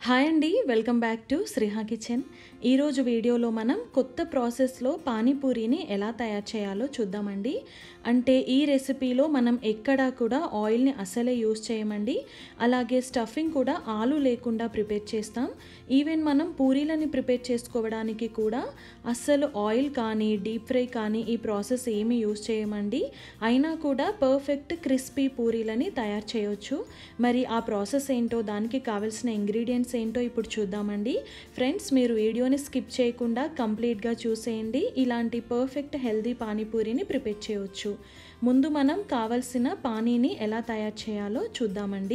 hi అండి welcome back to Sriha kitchen ఈరోజు వీడియోలో మనం కొత్త ప్రాసెస్లో పానీపూరిని ఎలా తయారు చేయాలో చూద్దామండి అంటే ఈ రెసిపీలో మనం ఎక్కడా కూడా ఆయిల్ని అసలే యూస్ చేయమండి అలాగే స్టఫింగ్ కూడా ఆలు లేకుండా ప్రిపేర్ చేస్తాం ఈవెన్ మనం పూరీలని ప్రిపేర్ చేసుకోవడానికి కూడా అస్సలు ఆయిల్ కానీ డీప్ ఫ్రై కానీ ఈ ప్రాసెస్ ఏమీ యూస్ చేయమండి అయినా కూడా పర్ఫెక్ట్ క్రిస్పీ పూరీలని తయారు చేయొచ్చు మరి ఆ ప్రాసెస్ ఏంటో దానికి కావాల్సిన ఇంగ్రీడియంట్స్ ఏంటో ఇప్పుడు చూద్దామండి ఫ్రెండ్స్ మీరు వీడియోని స్కిప్ చేయకుండా కంప్లీట్గా చూసేయండి ఇలాంటి పర్ఫెక్ట్ హెల్దీ పానీపూరిని ప్రిపేర్ చేయవచ్చు ముందు మనం కావలసిన పానీని ఎలా తయారు చేయాలో చూద్దామండి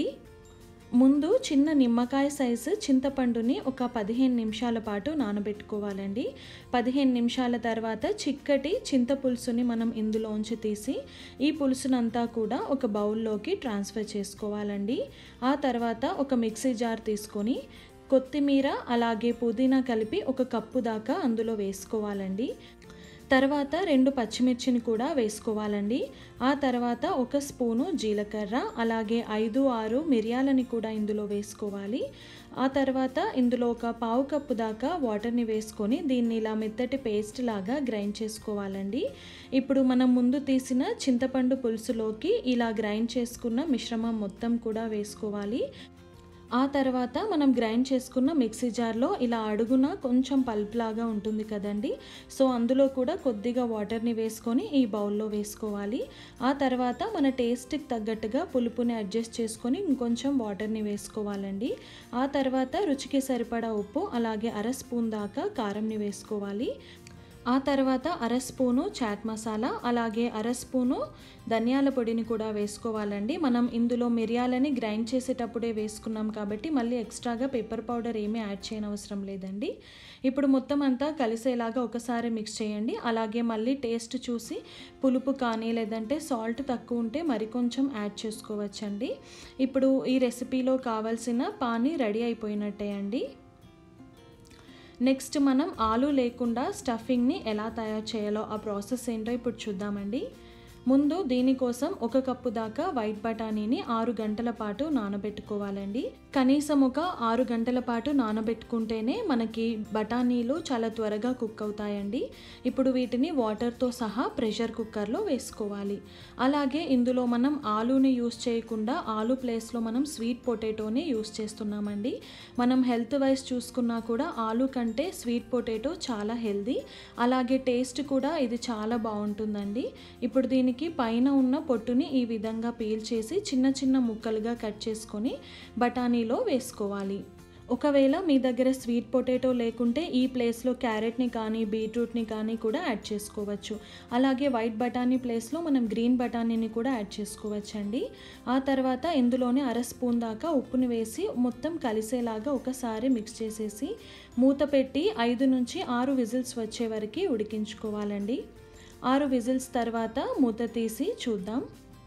ముందు చిన్న నిమ్మకాయ సైజు చింతపండుని ఒక పదిహేను నిమిషాల పాటు నానబెట్టుకోవాలండి పదిహేను నిమిషాల తర్వాత చిక్కటి చింతపులుసుని మనం ఇందులోంచి తీసి ఈ పులుసునంతా కూడా ఒక బౌల్లోకి ట్రాన్స్ఫర్ చేసుకోవాలండి ఆ తర్వాత ఒక మిక్సీ జార్ తీసుకొని కొత్తిమీర అలాగే పుదీనా కలిపి ఒక కప్పు దాకా అందులో వేసుకోవాలండి తర్వాత రెండు పచ్చిమిర్చిని కూడా వేసుకోవాలండి ఆ తర్వాత ఒక స్పూను జీలకర్ర అలాగే ఐదు ఆరు మిరియాలని కూడా ఇందులో వేసుకోవాలి ఆ తర్వాత ఇందులో ఒక పావు కప్పు దాకా వాటర్ని వేసుకొని దీన్ని ఇలా మెత్తటి పేస్ట్ లాగా గ్రైండ్ చేసుకోవాలండి ఇప్పుడు మనం ముందు తీసిన చింతపండు పులుసులోకి ఇలా గ్రైండ్ చేసుకున్న మిశ్రమం మొత్తం కూడా వేసుకోవాలి ఆ తర్వాత మనం గ్రైండ్ చేసుకున్న మిక్సీ జార్లో ఇలా అడుగున కొంచెం పల్ప్ లాగా ఉంటుంది కదండి సో అందులో కూడా కొద్దిగా వాటర్ని వేసుకొని ఈ బౌల్లో వేసుకోవాలి ఆ తర్వాత మన టేస్ట్కి తగ్గట్టుగా పులుపుని అడ్జస్ట్ చేసుకొని ఇంకొంచెం వాటర్ని వేసుకోవాలండి ఆ తర్వాత రుచికి సరిపడా ఉప్పు అలాగే అర స్పూన్ దాకా కారంని వేసుకోవాలి ఆ తర్వాత అర స్పూను చాట్ మసాలా అలాగే అర స్పూను ధనియాల పొడిని కూడా వేసుకోవాలండి మనం ఇందులో మిరియాలని గ్రైండ్ చేసేటప్పుడే వేసుకున్నాం కాబట్టి మళ్ళీ ఎక్స్ట్రాగా పెప్పర్ పౌడర్ ఏమీ యాడ్ చేయనవసరం లేదండి ఇప్పుడు మొత్తం అంతా కలిసేలాగా ఒకసారి మిక్స్ చేయండి అలాగే మళ్ళీ టేస్ట్ చూసి పులుపు కానీ లేదంటే సాల్ట్ తక్కువ ఉంటే మరికొంచెం యాడ్ చేసుకోవచ్చండి ఇప్పుడు ఈ రెసిపీలో కావాల్సిన పానీ రెడీ అయిపోయినట్టే అండి నెక్స్ట్ మనం ఆలు లేకుండా స్టఫింగ్ని ఎలా తయారు చేయాలో ఆ ప్రాసెస్ ఏంటో ఇప్పుడు చూద్దామండి ముందు దీనికోసం ఒక కప్పు దాకా వైట్ బఠానీని ఆరు గంటల పాటు నానబెట్టుకోవాలండి కనీసం ఒక ఆరు గంటల పాటు నానబెట్టుకుంటేనే మనకి బఠానీలు చాలా త్వరగా కుక్ అవుతాయండి ఇప్పుడు వీటిని వాటర్తో సహా ప్రెషర్ కుక్కర్లో వేసుకోవాలి అలాగే ఇందులో మనం ఆలూని యూస్ చేయకుండా ఆలు ప్లేస్లో మనం స్వీట్ పొటాటోని యూస్ చేస్తున్నామండి మనం హెల్త్ వైజ్ చూసుకున్నా కూడా ఆలు కంటే స్వీట్ పొటాటో చాలా హెల్దీ అలాగే టేస్ట్ కూడా ఇది చాలా బాగుంటుందండి ఇప్పుడు దీనికి దీనికి పైన ఉన్న పొట్టుని ఈ విధంగా పీల్ చేసి చిన్న చిన్న ముక్కలుగా కట్ చేసుకొని బఠానీలో వేసుకోవాలి ఒకవేళ మీ దగ్గర స్వీట్ పొటాటో లేకుంటే ఈ ప్లేస్లో క్యారెట్ని కానీ బీట్రూట్ని కానీ కూడా యాడ్ చేసుకోవచ్చు అలాగే వైట్ బఠానీ ప్లేస్లో మనం గ్రీన్ బఠానీని కూడా యాడ్ చేసుకోవచ్చండి ఆ తర్వాత ఇందులోనే అర స్పూన్ దాకా ఉప్పుని వేసి మొత్తం కలిసేలాగా ఒకసారి మిక్స్ చేసేసి మూత పెట్టి ఐదు నుంచి ఆరు విజిల్స్ వచ్చే వరకు ఉడికించుకోవాలండి ఆరు విజిల్స్ తర్వాత మూత తీసి చూద్దాం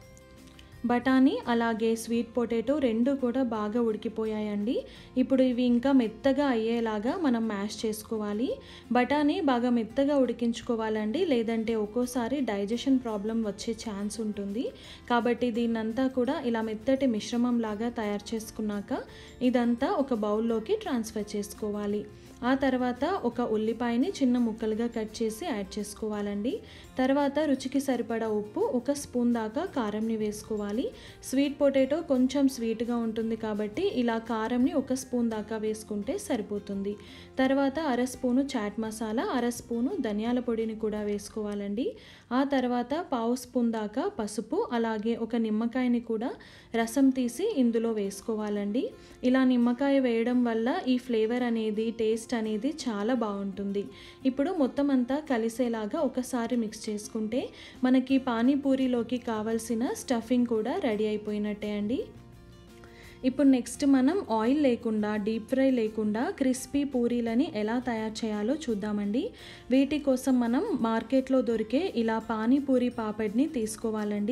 బఠానీ అలాగే స్వీట్ పొటాటో రెండు కూడా బాగా ఉడికిపోయాయండి ఇప్పుడు ఇవి ఇంకా మెత్తగా అయ్యేలాగా మనం మ్యాష్ చేసుకోవాలి బఠానీ బాగా మెత్తగా ఉడికించుకోవాలండి లేదంటే ఒక్కోసారి డైజెషన్ ప్రాబ్లం వచ్చే ఛాన్స్ ఉంటుంది కాబట్టి దీన్నంతా కూడా ఇలా మెత్తటి మిశ్రమం లాగా తయారు చేసుకున్నాక ఇదంతా ఒక బౌల్లోకి ట్రాన్స్ఫర్ చేసుకోవాలి ఆ తర్వాత ఒక ఉల్లిపాయని చిన్న ముక్కలుగా కట్ చేసి యాడ్ చేసుకోవాలండి తర్వాత రుచికి సరిపడా ఉప్పు ఒక స్పూన్ దాకా కారంని వేసుకోవాలి స్వీట్ పొటాటో కొంచెం స్వీట్గా ఉంటుంది కాబట్టి ఇలా కారంని ఒక స్పూన్ దాకా వేసుకుంటే సరిపోతుంది తర్వాత అర స్పూను చాట్ మసాలా అర స్పూను ధనియాల పొడిని కూడా వేసుకోవాలండి ఆ తర్వాత పావు స్పూన్ దాకా పసుపు అలాగే ఒక నిమ్మకాయని కూడా రసం తీసి ఇందులో వేసుకోవాలండి ఇలా నిమ్మకాయ వేయడం వల్ల ఈ ఫ్లేవర్ అనేది టేస్ట్ టేస్ట్ అనేది చాలా బాగుంటుంది ఇప్పుడు మొత్తం అంతా కలిసేలాగా ఒకసారి మిక్స్ చేసుకుంటే మనకి పానీపూరిలోకి కావాల్సిన స్టఫింగ్ కూడా రెడీ అయిపోయినట్టే అండి ఇప్పుడు నెక్స్ట్ మనం ఆయిల్ లేకుండా డీప్ ఫ్రై లేకుండా క్రిస్పీ పూరీలని ఎలా తయారు చేయాలో చూద్దామండి వీటి కోసం మనం మార్కెట్లో దొరికే ఇలా పానీపూరి పాపడ్ని తీసుకోవాలండి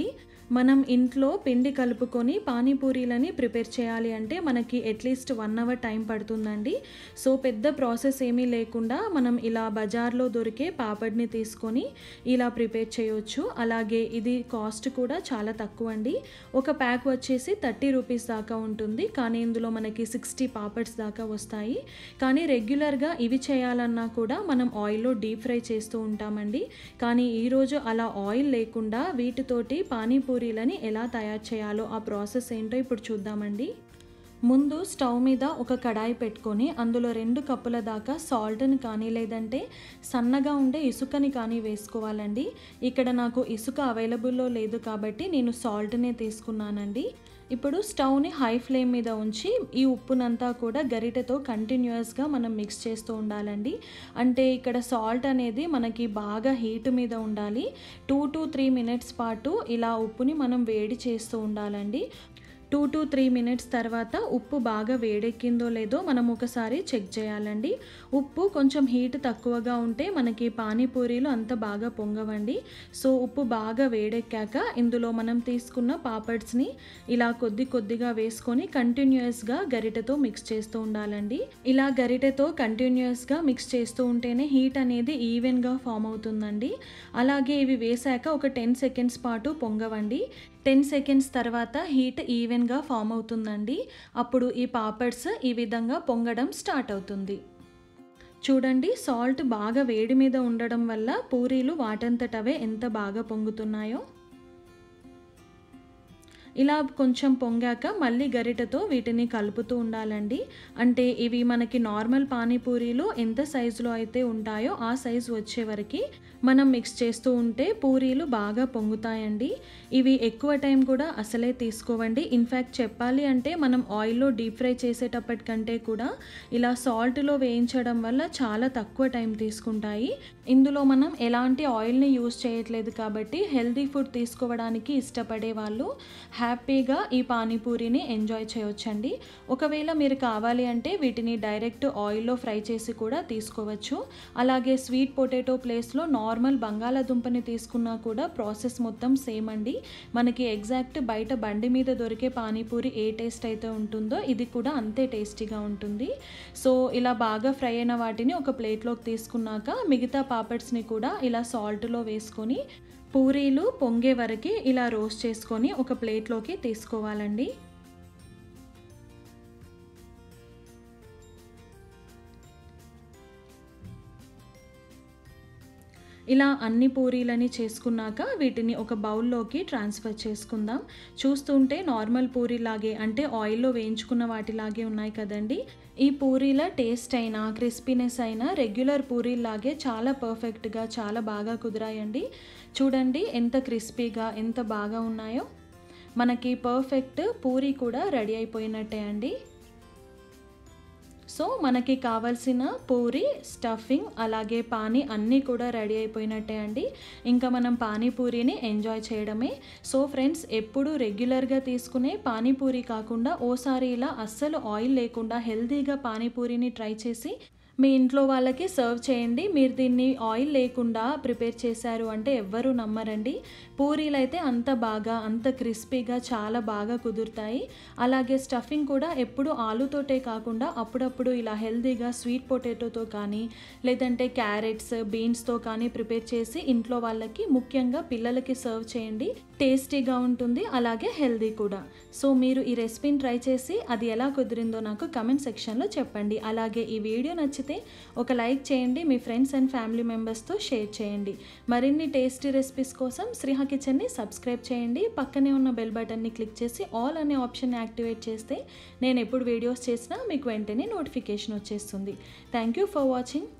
మనం ఇంట్లో పిండి కలుపుకొని పానీపూరీలని ప్రిపేర్ చేయాలి అంటే మనకి అట్లీస్ట్ వన్ అవర్ టైం పడుతుందండి సో పెద్ద ప్రాసెస్ ఏమీ లేకుండా మనం ఇలా బజార్లో దొరికే పాపడ్ని తీసుకొని ఇలా ప్రిపేర్ చేయొచ్చు అలాగే ఇది కాస్ట్ కూడా చాలా తక్కువ అండి ఒక ప్యాక్ వచ్చేసి థర్టీ రూపీస్ దాకా ఉంటుంది కానీ ఇందులో మనకి సిక్స్టీ పాపడ్స్ దాకా వస్తాయి కానీ రెగ్యులర్గా ఇవి చేయాలన్నా కూడా మనం ఆయిల్లో డీప్ ఫ్రై చేస్తూ ఉంటామండి కానీ ఈరోజు అలా ఆయిల్ లేకుండా వీటితోటి పానీపూరి పూరీలని ఎలా తయారు చేయాలో ఆ ప్రాసెస్ ఏంటో ఇప్పుడు చూద్దామండి ముందు స్టవ్ మీద ఒక కడాయి పెట్టుకొని అందులో రెండు కప్పుల దాకా సాల్ట్ని కానీ లేదంటే సన్నగా ఉండే ఇసుకని కానీ వేసుకోవాలండి ఇక్కడ నాకు ఇసుక అవైలబుల్లో లేదు కాబట్టి నేను సాల్ట్నే తీసుకున్నానండి ఇప్పుడు స్టవ్ని హై ఫ్లేమ్ మీద ఉంచి ఈ ఉప్పునంతా కూడా గరిటెతో కంటిన్యూస్గా మనం మిక్స్ చేస్తూ ఉండాలండి అంటే ఇక్కడ సాల్ట్ అనేది మనకి బాగా హీట్ మీద ఉండాలి టూ టు త్రీ మినిట్స్ పాటు ఇలా ఉప్పుని మనం వేడి చేస్తూ ఉండాలండి టూ టు త్రీ మినిట్స్ తర్వాత ఉప్పు బాగా వేడెక్కిందో లేదో మనం ఒకసారి చెక్ చేయాలండి ఉప్పు కొంచెం హీట్ తక్కువగా ఉంటే మనకి పానీపూరీలు అంత బాగా పొంగవండి సో ఉప్పు బాగా వేడెక్కాక ఇందులో మనం తీసుకున్న పాపడ్స్ని ఇలా కొద్ది కొద్దిగా వేసుకొని కంటిన్యూస్గా గరిటెతో మిక్స్ చేస్తూ ఉండాలండి ఇలా గరిటెతో కంటిన్యూస్గా మిక్స్ చేస్తూ ఉంటేనే హీట్ అనేది ఈవెన్గా ఫామ్ అవుతుందండి అలాగే ఇవి వేసాక ఒక టెన్ సెకండ్స్ పాటు పొంగవండి టెన్ సెకండ్స్ తర్వాత హీట్ ఈవెన్గా ఫామ్ అవుతుందండి అప్పుడు ఈ పాపడ్స్ ఈ విధంగా పొంగడం స్టార్ట్ అవుతుంది చూడండి సాల్ట్ బాగా వేడి మీద ఉండడం వల్ల పూరీలు వాటంతటవే ఎంత బాగా పొంగుతున్నాయో ఇలా కొంచెం పొంగాక మళ్ళీ గరిటెతో వీటిని కలుపుతూ ఉండాలండి అంటే ఇవి మనకి నార్మల్ పానీపూరీలు ఎంత సైజులో అయితే ఉంటాయో ఆ సైజు వచ్చే వరకు మనం మిక్స్ చేస్తూ ఉంటే పూరీలు బాగా పొంగుతాయండి ఇవి ఎక్కువ టైం కూడా అసలే తీసుకోవండి ఇన్ఫ్యాక్ట్ చెప్పాలి అంటే మనం ఆయిల్లో డీప్ ఫ్రై చేసేటప్పటికంటే కూడా ఇలా సాల్ట్లో వేయించడం వల్ల చాలా తక్కువ టైం తీసుకుంటాయి ఇందులో మనం ఎలాంటి ఆయిల్ని యూజ్ చేయట్లేదు కాబట్టి హెల్దీ ఫుడ్ తీసుకోవడానికి ఇష్టపడే వాళ్ళు హ్యాపీగా ఈ పానీపూరిని ఎంజాయ్ చేయొచ్చండి ఒకవేళ మీరు కావాలి అంటే వీటిని డైరెక్ట్ ఆయిల్లో ఫ్రై చేసి కూడా తీసుకోవచ్చు అలాగే స్వీట్ పొటాటో ప్లేస్లో నార్మల్ బంగాళాదుంపని తీసుకున్నా కూడా ప్రాసెస్ మొత్తం సేమ్ అండి మనకి ఎగ్జాక్ట్ బయట బండి మీద దొరికే పానీపూరి ఏ టేస్ట్ అయితే ఉంటుందో ఇది కూడా అంతే టేస్టీగా ఉంటుంది సో ఇలా బాగా ఫ్రై అయిన వాటిని ఒక ప్లేట్లోకి తీసుకున్నాక మిగతా పాపడ్స్ని కూడా ఇలా సాల్ట్లో వేసుకొని పూరీలు పొంగే వరకు ఇలా రోస్ట్ చేసుకొని ఒక ప్లేట్లోకి తీసుకోవాలండి ఇలా అన్ని పూరీలని చేసుకున్నాక వీటిని ఒక బౌల్లోకి ట్రాన్స్ఫర్ చేసుకుందాం చూస్తుంటే నార్మల్ పూరీలాగే అంటే ఆయిల్లో వేయించుకున్న వాటిలాగే ఉన్నాయి కదండి ఈ పూరీల టేస్ట్ అయినా క్రిస్పీనెస్ అయినా రెగ్యులర్ పూరీలాగే చాలా పర్ఫెక్ట్గా చాలా బాగా కుదిరాయండి చూడండి ఎంత క్రిస్పీగా ఎంత బాగా ఉన్నాయో మనకి పర్ఫెక్ట్ పూరీ కూడా రెడీ అయిపోయినట్టే అండి సో మనకి కావాల్సిన పూరి స్టఫింగ్ అలాగే పానీ అన్నీ కూడా రెడీ అయిపోయినట్టే అండి ఇంకా మనం పానీపూరిని ఎంజాయ్ చేయడమే సో ఫ్రెండ్స్ ఎప్పుడు రెగ్యులర్గా తీసుకునే పానీపూరి కాకుండా ఓసారి ఇలా అస్సలు ఆయిల్ లేకుండా హెల్తీగా పానీపూరిని ట్రై చేసి మీ ఇంట్లో వాళ్ళకి సర్వ్ చేయండి మీరు దీన్ని ఆయిల్ లేకుండా ప్రిపేర్ చేశారు అంటే ఎవ్వరూ నమ్మరండి పూరీలు అయితే అంత బాగా అంత క్రిస్పీగా చాలా బాగా కుదురుతాయి అలాగే స్టఫింగ్ కూడా ఎప్పుడు ఆలుతోటే కాకుండా అప్పుడప్పుడు ఇలా హెల్తీగా స్వీట్ పొటాటోతో కానీ లేదంటే క్యారెట్స్ బీన్స్తో కానీ ప్రిపేర్ చేసి ఇంట్లో వాళ్ళకి ముఖ్యంగా పిల్లలకి సర్వ్ చేయండి టేస్టీగా ఉంటుంది అలాగే హెల్తీ కూడా సో మీరు ఈ రెసిపీని ట్రై చేసి అది ఎలా కుదిరిందో నాకు కమెంట్ సెక్షన్లో చెప్పండి అలాగే ఈ వీడియో నచ్చితే ఒక లైక్ చేయండి మీ ఫ్రెండ్స్ అండ్ ఫ్యామిలీ మెంబర్స్తో షేర్ చేయండి మరిన్ని టేస్టీ రెసిపీస్ కోసం శ్రీహ కిచెన్ని సబ్స్క్రైబ్ చేయండి పక్కనే ఉన్న బెల్ బటన్ని క్లిక్ చేసి ఆల్ అనే ఆప్షన్ యాక్టివేట్ చేస్తే నేను ఎప్పుడు వీడియోస్ చేసినా మీకు వెంటనే నోటిఫికేషన్ వచ్చేస్తుంది థ్యాంక్ యూ ఫర్ వాచింగ్